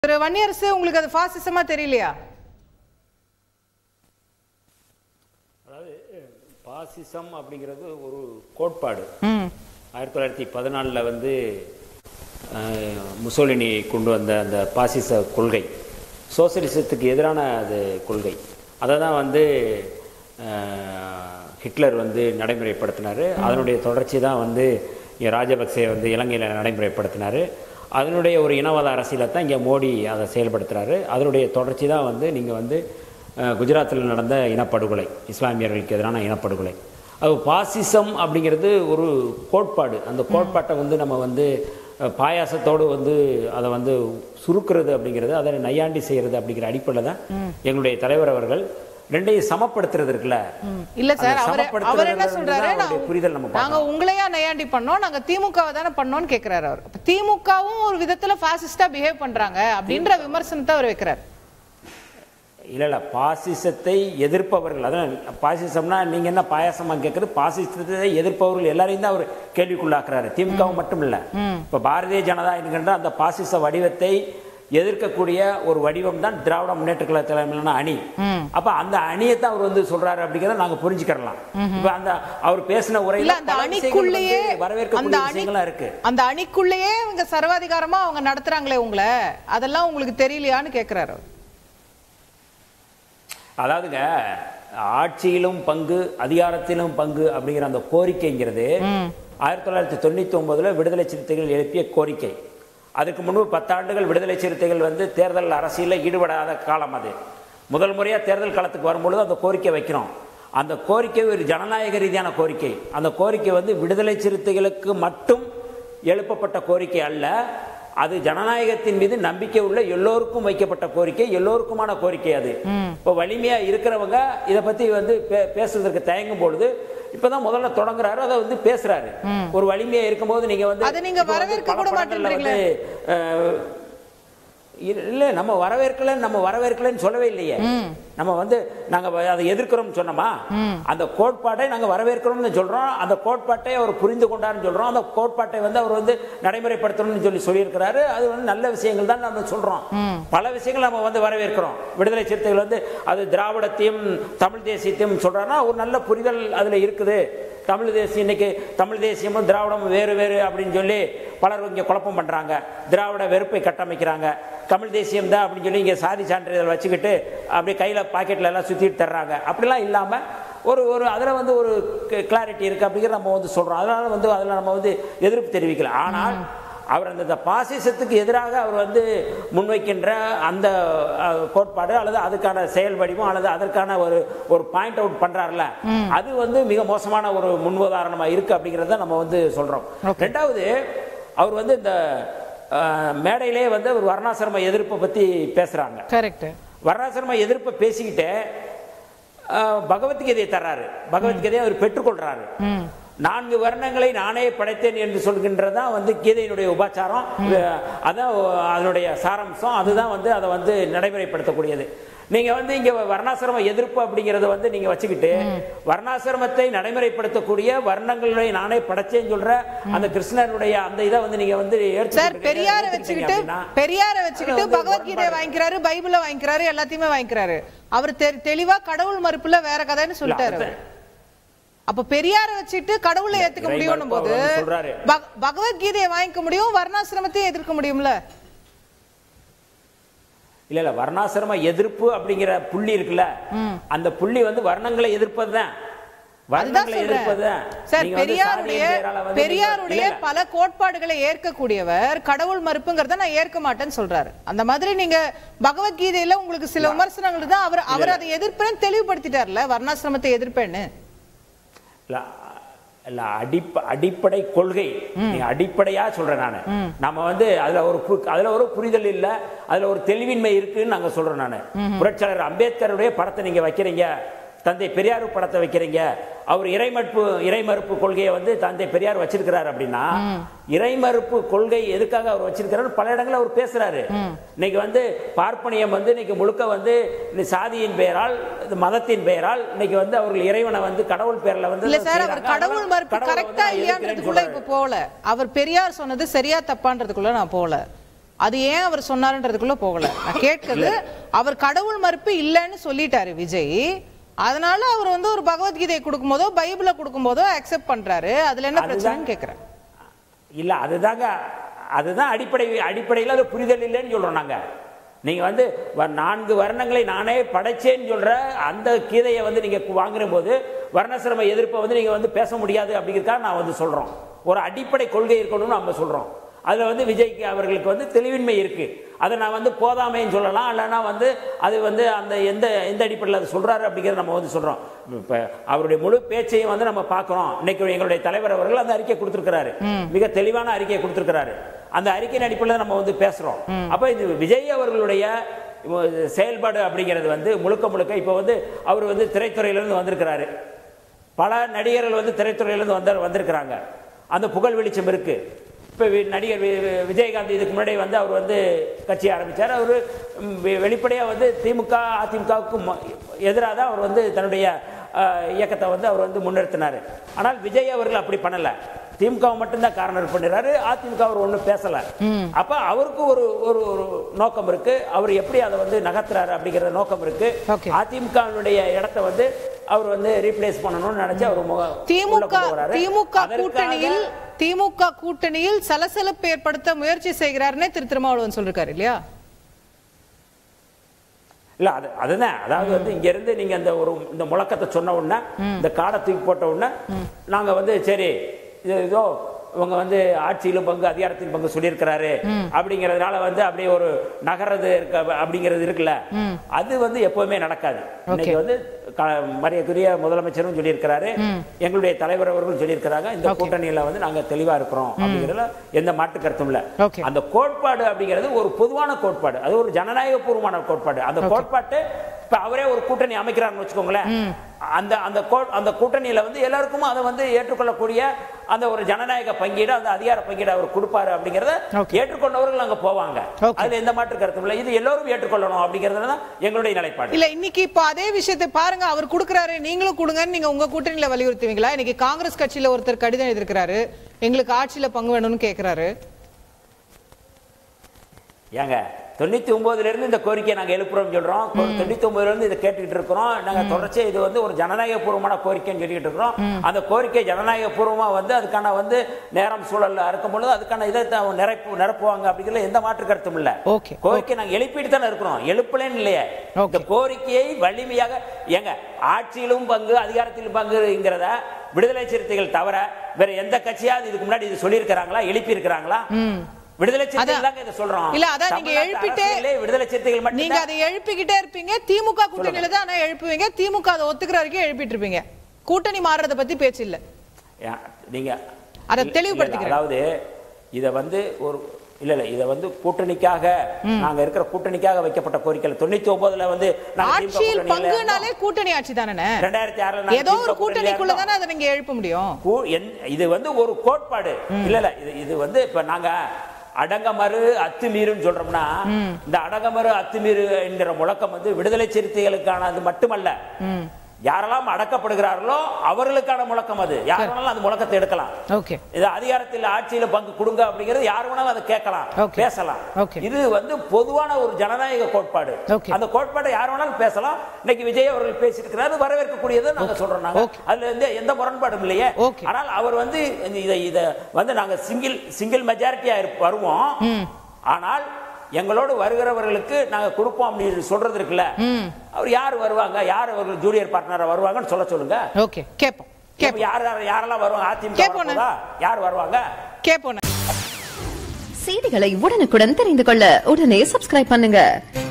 திரு வன்னியரசு உங்களுக்கு அது பாசிசமா தெரியலையா அதாவது பாசிசம் அப்படிங்கிறது ஒரு கோட்பாடு ம் ஆயிரத்தி தொள்ளாயிரத்தி பதினாலில் வந்து அஹ், முசோலினி கொண்டு வந்த அந்த பாசிச கொள்கை சோசலிசத்துக்கு எதிரான அது கொள்கை அதை தான் வந்து அஹ், ஹிட்லர் வந்து நடைமுறைப்படுத்தினார் அதனுடைய தொடர்ச்சி தான் வந்து இங்க ராஜபக்சே வந்து இலங்கையில் நடைமுறைப்படுத்தினார் அதனுடைய ஒரு இனவாத அரசியலை தான் இங்கே மோடி அதை செயல்படுத்துகிறாரு அதனுடைய தொடர்ச்சி தான் வந்து நீங்கள் வந்து அஹ், குஜராத்தில் நடந்த இனப்படுகொலை இஸ்லாமியர்களுக்கு எதிரான இனப்படுகொலை அது பாசிசம் அப்படிங்கிறது ஒரு கோட்பாடு அந்த கோட்பாட்டை வந்து நம்ம வந்து அஹ், பாயாசத்தோடு வந்து அதை வந்து சுருக்குறது அப்படிங்கிறது அதை நையாண்டி செய்கிறது அப்படிங்கிற அடிப்படையில் தான் எங்களுடைய தலைவர் அவர்கள் ரெண்டையும் சமப்படுத்துறது இருக்குல்ல ம். இல்ல சார் அந்த அவர் சமப்படுத்துறதுல அவர் என்ன இருந்து சொல்றாரு தான் நான் அவருடைய புரிதல் நம்ம நாங்க உங்களையா நையாண்டி பண்ணோம் நாங்க திமுகவை தானே பண்ணோம்னு கேக்குறாரு அவர் அப்ப திமுகவும் ஒரு விதத்துல பாசிஸ்டா பிஹேவ் பண்றாங்க அப்படின்ற விமர்சனத்தை அவர் வைக்கிறார் இல்ல இல்ல பாசிசத்தை எதிர்ப்பவர்கள் அதான் பாசிசம்னா நீங்க என்ன பாயாசமா கேட்கறது பாசிசத்தை எதிர்ப்பவர்கள் எல்லாரையும் தான் அவர் கேள்விக்குள்ளாக்குறாரு திமுகவும் மட்டும் இல்ல இப்ப பாரதிய ஜனதா என்கின்ற அந்த பாசிச வடிவத்தை எதிர்க்கக்கூடிய ஒரு வடிவம் தான் திராவிட முன்னேற்ற கழக தலைமையிலான அணி அப்ப அந்த அணியை தான் அவர் வந்து சொல்றாரு அப்படிங்கிறத நாங்க புரிஞ்சுக்கலாம் இப்ப அந்த அவர் பேசின இல்ல உரையில அந்த பல விஷயங்கள் அணிக்குள்ளேயே வந்து அந்த வரவேற்கக்கூடிய அணி விஷயங்களா இருக்கு அந்த அணிக்குள்ளேயே இவங்க சர்வாதிகாரமா அவங்க நடத்துறாங்களே உங்களை அதெல்லாம் உங்களுக்கு தெரியலையான்னு கேக்குறாரு அவர் அதாவதுங்க ஆட்சியிலும் பங்கு அதிகாரத்திலும் பங்கு அப்படிங்கிற அந்த கோரிக்கைங்கிறது ஆயிரத்தி தொள்ளாயிரத்தி தொண்ணூத்தி ஒன்பதுல விடுதலை சிறுத்தைகள் எழுப்பிய கோரிக்கை அதுக்கு முன்பு பத்தாண்டுகள் விடுதலை சிறுத்தைகள் வந்து தேர்தல் அரசியலில் ஈடுபடாத காலம் அது முதல் முறையா தேர்தல் காலத்துக்கு வரும்பொழுது அந்த கோரிக்கை வைக்கிறோம் அந்த கோரிக்கை ஒரு ஜனநாயக ரீதியான கோரிக்கை அந்த கோரிக்கை வந்து விடுதலை சிறுத்தைகளுக்கு மட்டும் எழுப்பப்பட்ட கோரிக்கை அல்ல அது ஜனநாயகத்தின் மீது நம்பிக்கை உள்ள எல்லோருக்கும் வைக்கப்பட்ட கோரிக்கை எல்லோருக்குமான கோரிக்கை அது இப்போ வலிமையா இருக்கிறவங்க இதை பத்தி வந்து பே- பேசுறதுக்கு தயங்கும் பொழுது இப்பதான் முதல்ல தொடங்குறாரு அதை வந்து பேசுறாரு ஒரு வலிமையா இருக்கும்போது நீங்க வந்து அதை நீங்க இப்ப வந்து வரவேற்க பல கூட படங்கள்ல வந்து, மாட்டேன்றீங்களே. அஹ், இல்ல இல்ல, நம்ம வரவேற்கல நம்ம வரவேற்கலன்னு சொல்லவே இல்லையே நம்ம வந்து நாங்க வ- அதை எதிர்க்கிறோம்னு சொன்னோமா அந்த கோட்பாட்டை நாங்க வரவேற்கிறோம்னு சொல்றோம் அந்த கோட்பாட்டை அவர் புரிந்து கொண்டாருன்னு சொல்றோம் அந்த கோட்பாட்டை வந்து அவர் வந்து நடைமுறைப்படுத்தணும்னு சொல்லி சொல்லியிருக்கிறாரு அது வந்து நல்ல விஷயங்கள் தான் நம்ம சொல்றோம் பல விஷயங்கள் நம்ம வந்து வரவேற்கிறோம் விடுதலை சிறுத்தைகள் வந்து அது திராவிடத்தையும் தமிழ் தேசியத்தையும் சொல்றாருன்னா ஒரு நல்ல புரிதல் அதுல இருக்குது தமிழ் தேசியம் இன்னைக்கு தமிழ் தேசியமும் திராவிடமும் வேறு வேறு அப்படின்னு சொல்லி பலர் இங்கே குழப்பம் பண்றாங்க திராவிட வெறுப்பை கட்டமைக்கிறாங்க தமிழ் தேசியம் தான் அப்படின்னு சொல்லி இங்கே சாதி சான்றிதழ் வச்சுக்கிட்டு அப்படியே கையில் பாக்கெட்டில் எல்லாம் சுற்றிட்டு தர்றாங்க அப்படிலாம் இல்லாமல் ஒரு ஒரு அதில் வந்து ஒரு கிளாரிட்டி இருக்குது அப்படிங்கிற நம்ம வந்து சொல்கிறோம் அதனால வந்து அதில் நம்ம வந்து எதிர்ப்பு தெரிவிக்கல ஆனால் அவர் அந்த இந்த பாசிசத்துக்கு எதிராக அவர் வந்து முன்வைக்கின்ற அந்த அஹ், கோட்பாடு அல்லது அதுக்கான செயல் வடிவம் அல்லது அதற்கான ஒரு ஒரு பாயிண்ட் அவுட் பண்றாருல அது வந்து மிக மோசமான ஒரு முன்னுதாரணமா இருக்கு அப்படிங்கறத நம்ம வந்து சொல்றோம் ரெண்டாவது அவர் வந்து இந்த அஹ், மேடையிலே வந்து ஒரு வர்ணாசிரம எதிர்ப்பை பத்தி பேசுறாங்க கரெக்ட் வர்ணாசிரம எதிர்ப்பை பேசிக்கிட்டு அஹ், பகவத்கீதையை தர்றாரு பகவத்கீதையை அவர் பெற்றுக்கொள்றாரு நான்கு வர்ணங்களை நானே படைத்தேன் என்று சொல்கின்றதான் வந்து கீதையினுடைய உபாச்சாரம் அஹ், அதான் அதனுடைய சாராம்சம் அதுதான் வந்து அதை வந்து நடைமுறைப்படுத்தக்கூடியது நீங்க வந்து இங்க வர்ணாசிரம எதிர்ப்பு அப்படிங்கறத வந்து நீங்க வச்சுக்கிட்டு வர்ணாசிரமத்தை நடைமுறைப்படுத்தக்கூடிய வர்ணங்களை நானே படைச்சேன்னு சொல்ற அந்த கிருஷ்ணனுடைய அந்த இதை வந்து நீங்க வந்து சார் ஏற்றுக்கிட்டு- பெரியார ஏத்துக்கிட்டீங்க வச்சுக்கிட்டு அப்படின்னா, பெரியார வச்சுக்கிட்டு அதுல வந்து பகவத்கீதை முரண்பாடு. வாங்கிக்கிறாரு பைபிள வாங்கிக்கிறாரு எல்லாத்தையுமே வாங்கிக்கிறாரு அவர் தெ- தெளிவா கடவுள் மறுப்புல வேற கதைன்னு சொல்லிட்டாரு இல்ல, அவரு. அப்ப பெரியார வச்சுட்டு கடவுளை ஏத்துக்க இறை முடியும் மறுப்பு போது அவர் வந்து சொல்றாரு. பக- பகவத்கீதையை வாங்கிக்க முடியும் வர்ணாசிரமத்தையும் எதிர்க்க முடியும்ல இல்ல இல்ல வர்ணாசிரம எதிர்ப்பு அப்படிங்கிற புள்ளி இருக்குல்ல அந்த புள்ளி வந்து வர்ணங்களை எதிர்ப்பது தான் அதுதான் வர்ணங்களை சொல்றேன் எதிர்ப்பது தான் சார் நீங்க வந்து பெரியாருடைய சாதியின் பெயரால வந்து நீங்க- பெரியாருடைய இல்ல, இல்ல. பல கோட்பாடுகளை ஏற்கக்கூடியவர் கடவுள் மறுப்புங்கிறத நான் ஏற்க மாட்டேன்னு சொல்றாரு அந்த மாதிரி நீங்க பகவத்கீதையில உங்களுக்கு சில விமர்சனங்கள் தான் அவர் அவர் அதை எதிர்ப்பேன்னு தெளிவுபடுத்திட்டார்ல வர்ணாசிரமத்தை எதிர்ப்பேன்னு இல்ல, இல்ல அடிப்ப அடிப்படை கொள்கை நீங்க அடிப்படையா சொல்றேன் நானு நம்ம வந்து அதுல ஒரு பு- அதுல ஒரு புரிதல் இல்ல அதுல ஒரு தெளிவின்மை இருக்குன்னு நாங்க சொல்றோம் நானு புரட்சியாளர் அம்பேத்கருடைய படத்தை நீங்க வைக்கிறீங்க தந்தை பெரியார் படத்தை வைக்கிறீங்க அவர் இறைமறுப்பு இறைமறுப்பு கொள்கையை வந்து தந்தை பெரியார் வச்சிருக்கிறாரு அப்படின்னா இறைமறுப்பு கொள்கை எதுக்காக அவர் வச்சிருக்கிறாரு பல இடங்கள்ல அவர் பேசுறாரு இன்னைக்கு வந்து பார்ப்பனியம் வந்து இன்னைக்கு முழுக்க வந்து இந்த சாதியின் பெயரால் இந்த மதத்தின் பெயரால் இன்னைக்கு வந்து அவர்கள் இறைவனை வந்து கடவுள் பேர்ல வந்து இல்ல சார் அவர் செய்றாங்க. கடவுள் அதனால மறுப்பு கடவுளை வந்து கரெக்டா நான் இல்லையான்றதுக்குள்ள எதிர்க்கிறேன்னு இப்ப போகல அவர் பெரியார் சொன்னது சரியா தப்பான்றதுக்குள்ள நான் போகல அது ஏன் அவர் சொன்னாருன்றதுக்குள்ள போகல நான் கேட்கிறது அவர் கடவுள் மறுப்பு இல்லைன்னு சொல்லிட்டாரு விஜய் அதனால அவர் வந்து ஒரு பகவத்கீதையை கொடுக்கும்போதோ பைபிளை கொடுக்கும்போதோ அக்செப்ட் பண்றாரு அதுல என்ன அதுதான். பிரச்சனைன்னு கேக்குறேன் இல்ல அதுதாங்க அதுதான் அடிப்படை அடிப்படையில் அது புரிதல் இல்லைன்னு சொல்றோம் நாங்க நீங்க வந்து வ- நான்கு வர்ணங்களை நானே படைச்சேன்னு சொல்ற அந்த கீதையை வந்து நீங்க கு- வாங்குற போது வர்ணசிரம எதிர்ப்பை வந்து நீங்க வந்து பேச முடியாது அப்படிங்கிறதுக்காக நான் வந்து சொல்றோம் ஒரு அடிப்படை கொள்கை இருக்கணும்னு நம்ம சொல்றோம் அதுல வந்து விஜய்க்கு அவர்களுக்கு வந்து தெளிவின்மை இருக்கு அதை நான் வந்து போதாமைன்னு சொல்லலாம் இல்லைன்னா வந்து அது வந்து அந்த எந்த எந்த அடிப்படையில் அது சொல்றாரு அப்படிங்கிறத நம்ம வந்து சொல்றோம் இப்ப அவருடைய முழு பேச்சையும் வந்து நம்ம பார்க்கிறோம் இன்னைக்கு எங்களுடைய தலைவர் அவர்கள் அந்த அறிக்கை கொடுத்திருக்கிறாரு மிக தெளிவான அறிக்கையை கொடுத்திருக்கிறாரு அந்த அறிக்கையின் அடிப்படையில் நம்ம வந்து பேசுறோம் அப்ப இது விஜய் அவர்களுடைய செயல்பாடு அப்படிங்கிறது வந்து முழுக்க முழுக்க இப்போ வந்து அவர் வந்து திரைத்துறையிலிருந்து வந்திருக்கிறாரு பல நடிகர்கள் வந்து திரைத்துறையிலிருந்து வந்த வந்திருக்கிறாங்க அந்த புகழ் வெளிச்சம் இருக்கு இப்போ நடிகர் வி- வி- விஜயகாந்த் இதுக்கு முன்னாடி வந்து அவர் வந்து கட்சி ஆரம்பிச்சார் அவர் வெளிப்படையாக வந்து திமுக அதிமுகவுக்கு எதிராக தான் அவர் வந்து தன்னுடைய அஹ், இயக்கத்தை வந்து அவர் வந்து முன்னிறுத்தினார் ஆனால் விஜய் அவர்கள் அப்படி பண்ணல திமுக மட்டும்தான் கார்னர் பண்ணுறாரு அதிமுக அவர் ஒன்றும் பேசல அப்ப அவருக்கு ஒரு ஒரு ஒரு நோக்கம் இருக்கு அவர் எப்படி அதை வந்து நகர்த்துறாரு அப்படிங்கிற நோக்கம் இருக்கு Okay. அதிமுகவினுடைய இடத்த வந்து அவர் வந்து ரீப்ளேஸ் பண்ணணும்னு நினைச்சு அவர் முக- உள்ள திமுக கொண்டு வராரு. திமுக அதற்காக- கூட்டணியில் திமுக கூட்டணியில் சலசலப்பு ஏற்படுத்த முயற்சி செய்கிறாருன்னே திரு திருமாவளவன் சொல்லிருக்காரு இல்லையா இல்ல அது அதுதான் அதாவது வந்து இங்க இருந்து நீங்க இந்த ஒரு இந்த முழக்கத்தை சொன்ன உடனே இந்த காடை தூக்கி போட்ட உடனே நாங்க வந்து சரி இது ஏதோ இவங்க வந்து ஆட்சியிலும் பங்கு அதிகாரத்திலும் பங்கு சொல்லியிருக்கிறாரு அப்படிங்கறதுனால வந்து அப்படியே ஒரு நகர்றது இருக்க அப்படிங்கிறது இருக்குல்ல அது வந்து எப்பவுமே நடக்காது இன்னைக்கு வந்து க- மரியாதைக்குரிய முதலமைச்சரும் சொல்லியிருக்கிறாரு எங்களுடைய தலைவர் அவர்களும் சொல்லியிருக்கிறாங்க இந்த கூட்டணியில வந்து நாங்க தெளிவா இருக்கிறோம் அப்படிங்கிறதுல எந்த மாற்று கருத்தும் இல்ல Okay. அந்த கோட்பாடு அப்படிங்கிறது ஒரு பொதுவான கோட்பாடு அது ஒரு ஜனநாயக பூர்வமான கோட்பாடு அந்த கோட்பாட்டு இப்ப அவரே ஒரு கூட்டணி அமைக்கிறாருன்னு வச்சுக்கோங்களேன் அந்த அந்த கோ- அந்த கூட்டணியில வந்து எல்லாருக்கும் அதை வந்து ஏற்றுக்கொள்ளக்கூடிய அந்த ஒரு ஜனநாயக பங்கீடு அந்த அதிகார பங்கீடு அவர் கொடுப்பாரு அப்படிங்கறத Okay. ஏற்றுக்கொண்டவர்கள் அங்க போவாங்க Okay. அதுல எந்த மாற்று கருத்தும் இல்லை இது எல்லோரும் ஏற்றுக்கொள்ளணும் அப்படிங்கறது தான் எங்களுடைய நிலைப்பாடு இல்ல இன்னைக்கு இப்ப அதே விஷயத்தை பாருங்க அவர் கொடுக்கறாரு நீங்களும் கொடுங்கன்னு நீங்க உங்க கூட்டணியில வலியுறுத்துவீங்களா இன்னைக்கு காங்கிரஸ் கட்சியில ஒருத்தர் கடிதம் எழுதிருக்கிறாரு எங்களுக்கு ஆட்சியில பங்கு வேணும்னு கேக்குறாரு ஏங்க தொண்ணூத்தி ஒன்பதுல இருந்து இந்த கோரிக்கையை நாங்க எழுப்புறோம் சொல்றோம் தொண்ணூத்தி ஒன்பதுல இருந்து இதை கேட்டுக்கிட்டு இருக்கிறோம் நாங்க தொடர்ச்சியா இது வந்து ஒரு ஜனநாயக பூர்வமான கோரிக்கைன்னு சொல்லிக்கிட்டு இருக்கிறோம் அந்த கோரிக்கை ஜனநாயக பூர்வமா வந்து அதுக்கான வந்து நேரம் சூழல்ல இருக்கும் பொழுது அதுக்கான இதை த- நிரப்பு நிரப்புவாங்க அப்படிங்கிறதுல எந்த மாற்று கருத்தும் இல்ல Okay. கோரிக்கை நாங்க எழுப்பிட்டு தானே இருக்கிறோம் எழுப்பலன்னு இல்லையே இந்த Okay. கோரிக்கையை வலிமையாக ஏங்க ஆட்சியிலும் பங்கு அதிகாரத்திலும் பங்குங்கிறத விடுதலை சிறுத்தைகள் தவிர வேற எந்த கட்சியாவது இதுக்கு முன்னாடி இது சொல்லியிருக்கிறாங்களா எழுப்பி இருக்கிறாங்களா விடுதலை சிறுத்தைகள் அதான். தாங்க இதை சொல்றோம் இல்ல, அதான் நீங்க தமிழ்நாட்டு எழுப்பிட்டே- அரசியலே விடுதலை சிறுத்தைகள் மட்டும் நீங்க அதை எழுப்பிக்கிட்டே இருப்பீங்க திமுக கூட்டணியில தான் ஆனா எழுப்புவீங்க திமுக அதை ஒத்துக்கிற வரைக்கும் எழுப்பிட்டு இருப்பீங்க கூட்டணி மாறுறத பத்தி பேச்சு இல்ல நீங்க அதை இல்ல, தெளிவுபடுத்திக்கிறேன். இல்ல, அதாவது இத வந்து ஒரு இல்ல இல்ல இத வந்து கூட்டணிக்காக நாங்க இருக்கிற கூட்டணிக்காக வைக்கப்பட்ட கோரிக்கை தொண்ணூத்தி ஒன்பதுல வந்து நாங்க திமுக ஆட்சியில் கூட்டணியில பங்குனாலே இருந்தோம். கூட்டணி ஆட்சி தானே ரெண்டாயிரத்தி ஆறுல நாங்க ஏதோ திமுக ஒரு கூட்டணிக்குள்ள கூட்டணியில தானே அதை நீங்க எழுப்ப முடியும் கூ- என்- இது வந்து ஒரு கோட்பாடு இல்ல இல்ல இது இது வந்து இப்ப நாங்க அடங்கமறு அத்துமீறுன்னு சொல்றோம்னா இந்த அடங்கமறு அத்துமீறு என்கிற முழக்கம் வந்து விடுதலை சிறுத்தைகளுக்கானது மட்டுமல்ல யாரெல்லாம் அடக்கப்படுகிறார்களோ அவர்களுக்கான முழக்கம் அது யார் வேணாலும் அந்த முழக்கத்தை எடுக்கலாம் ஓகே இது அதிகாரத்தில் ஆட்சியில பங்கு கொடுங்க அப்படிங்கிறது யார் வேணாலும் அதை கேட்கலாம் Okay. பேசலாம் Okay. இது வந்து பொதுவான ஒரு ஜனநாயக கோட்பாடு Okay. அந்த கோட்பாடை யார் வேணாலும் பேசலாம் இன்னைக்கு விஜய் அவர்கள் பேசியிருக்கிறாரு வரவேற்கக்கூடியது நாங்க சொல்றோம் நாங்க Okay. அதுல இருந்து எந்த முரண்பாடும் இல்லையே Okay. ஆனால் அவர் வந்து இந்த- இதை இத வந்து நாங்க சிங்கிள் சிங்கிள் மெஜாரிட்டியா வருவோம் ஆனால் எங்களோடு வருகிறவர்களுக்கு நாங்க கொடுப்போம் அப்படின்னு சொல்றது இருக்குல்ல அவர் யார் வருவாங்க யார் அவர்கள் ஜூனியர் பார்ட்னரா வருவாங்கன்னு சொல்ல சொல்லுங்க ஓகே கேப்போம் இப்ப கேப்போம் யார் யார் யாரெல்லாம் வருவாங்க அதிமுக கேட்போம் வரப்போதா? யார் வருவாங்க கேப்போம் செய்திகளை உடனுக்குடன் தெரிந்து கொள்ள உடனே சப்ஸ்கிரைப் பண்ணுங்க